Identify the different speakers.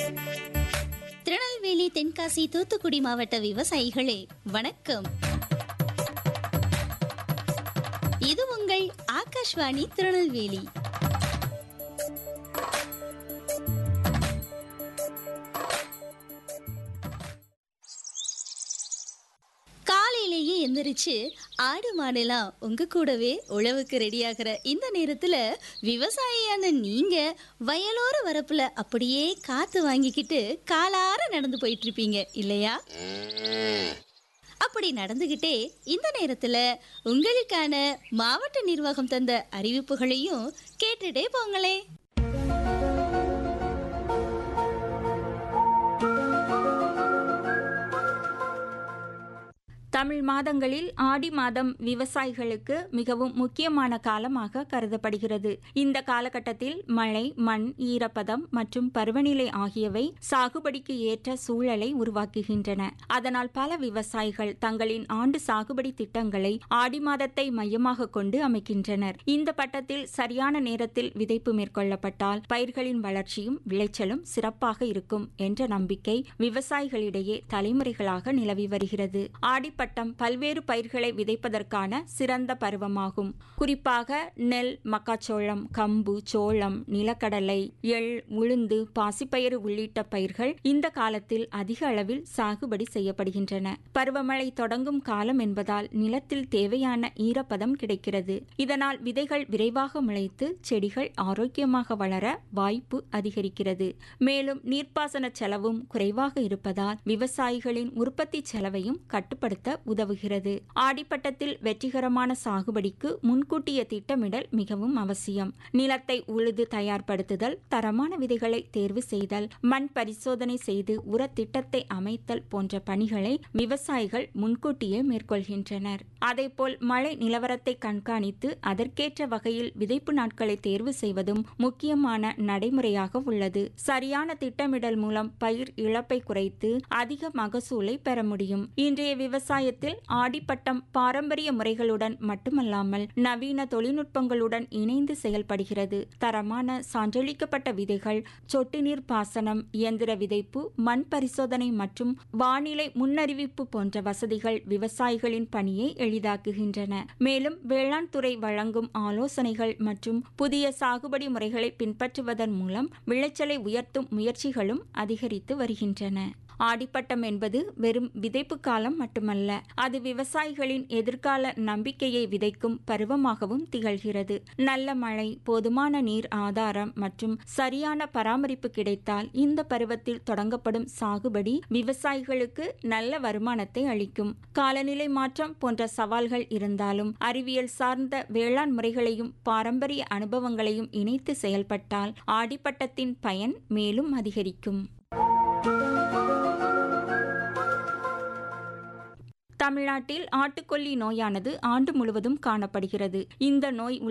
Speaker 1: திருநெல்வேலி தென்காசி தூத்துக்குடி மாவட்ட விவசாயிகளே வணக்கம் இது உங்கள் ஆகாஷ்வாணி திருநெல்வேலி காலையிலேயே எந்திரிச்சு ஆடு மாடெல்லாம் உங்க கூடவே உழவுக்கு ரெடியாகிற இந்த நேரத்துல விவசாயியான நீங்க வயலோர வரப்புல அப்படியே காத்து வாங்கிக்கிட்டு காலார நடந்து போயிட்டு இருப்பீங்க இல்லையா அப்படி நடந்துகிட்டே இந்த நேரத்துல உங்களுக்கான மாவட்ட நிர்வாகம் தந்த அறிவிப்புகளையும் கேட்டுட்டே போங்களே
Speaker 2: தமிழ் மாதங்களில் ஆடி மாதம் விவசாயிகளுக்கு மிகவும் முக்கியமான காலமாக கருதப்படுகிறது இந்த காலகட்டத்தில் மழை மண் ஈரப்பதம் மற்றும் பருவநிலை ஆகியவை சாகுபடிக்கு ஏற்ற சூழலை உருவாக்குகின்றன அதனால் பல விவசாயிகள் தங்களின் ஆண்டு சாகுபடி திட்டங்களை ஆடி மாதத்தை மையமாக கொண்டு அமைக்கின்றனர் இந்த பட்டத்தில் சரியான நேரத்தில் விதைப்பு மேற்கொள்ளப்பட்டால் பயிர்களின் வளர்ச்சியும் விளைச்சலும் சிறப்பாக இருக்கும் என்ற நம்பிக்கை விவசாயிகளிடையே தலைமுறைகளாக நிலவி வருகிறது ஆடிப்பட்டம் பல்வேறு பயிர்களை விதைப்பதற்கான சிறந்த பருவமாகும் குறிப்பாக நெல் மக்காச்சோளம் கம்பு சோளம் நிலக்கடலை எள் உளுந்து பாசிப்பயிறு உள்ளிட்ட பயிர்கள் இந்த காலத்தில் அதிக அளவில் சாகுபடி செய்யப்படுகின்றன பருவமழை தொடங்கும் காலம் என்பதால் நிலத்தில் தேவையான ஈரப்பதம் கிடைக்கிறது இதனால் விதைகள் விரைவாக முளைத்து செடிகள் ஆரோக்கியமாக வளர வாய்ப்பு அதிகரிக்கிறது மேலும் நீர்ப்பாசன செலவும் குறைவாக இருப்பதால் விவசாயிகளின் உற்பத்தி செலவையும் கட்டுப்படுத்த உதவுகிறது ஆடிப்பட்டத்தில் வெற்றிகரமான சாகுபடிக்கு முன்கூட்டிய திட்டமிடல் மிகவும் அவசியம் நிலத்தை உழுது தயார்படுத்துதல் தரமான விதைகளை தேர்வு செய்தல் மண் பரிசோதனை செய்து உர திட்டத்தை அமைத்தல் போன்ற பணிகளை விவசாயிகள் முன்கூட்டியே மேற்கொள்கின்றனர் அதேபோல் மழை நிலவரத்தை கண்காணித்து அதற்கேற்ற வகையில் விதைப்பு நாட்களை தேர்வு செய்வதும் முக்கியமான நடைமுறையாக உள்ளது சரியான திட்டமிடல் மூலம் பயிர் இழப்பை குறைத்து அதிக மகசூலை பெற முடியும் இன்றைய விவசாயத்தில் ஆடிப்பட்டம் பாரம்பரிய முறைகளுடன் மட்டுமல்லாமல் நவீன தொழில்நுட்பங்களுடன் இணைந்து செயல்படுகிறது தரமான சான்றளிக்கப்பட்ட விதைகள் சொட்டு நீர் பாசனம் இயந்திர விதைப்பு மண் பரிசோதனை மற்றும் வானிலை முன்னறிவிப்பு போன்ற வசதிகள் விவசாயிகளின் பணியை எளிதாக்குகின்றன மேலும் வேளாண் துறை வழங்கும் ஆலோசனைகள் மற்றும் புதிய சாகுபடி முறைகளை பின்பற்றுவதன் மூலம் விளைச்சலை உயர்த்தும் முயற்சிகளும் அதிகரித்து வருகின்றன ஆடிப்பட்டம் என்பது வெறும் விதைப்பு காலம் மட்டுமல்ல அது விவசாயிகளின் எதிர்கால நம்பிக்கையை விதைக்கும் பருவமாகவும் திகழ்கிறது நல்ல மழை போதுமான நீர் ஆதாரம் மற்றும் சரியான பராமரிப்பு கிடைத்தால் இந்த பருவத்தில் தொடங்கப்படும் சாகுபடி விவசாயிகளுக்கு நல்ல வருமானத்தை அளிக்கும் காலநிலை மாற்றம் போன்ற சவால்கள் இருந்தாலும் அறிவியல் சார்ந்த வேளாண் முறைகளையும் பாரம்பரிய அனுபவங்களையும் இணைத்து செயல்பட்டால் ஆடிப்பட்டத்தின் பயன் மேலும் அதிகரிக்கும் தமிழ்நாட்டில் ஆட்டுக்கொல்லி நோயானது ஆண்டு முழுவதும் காணப்படுகிறது இந்த நோய்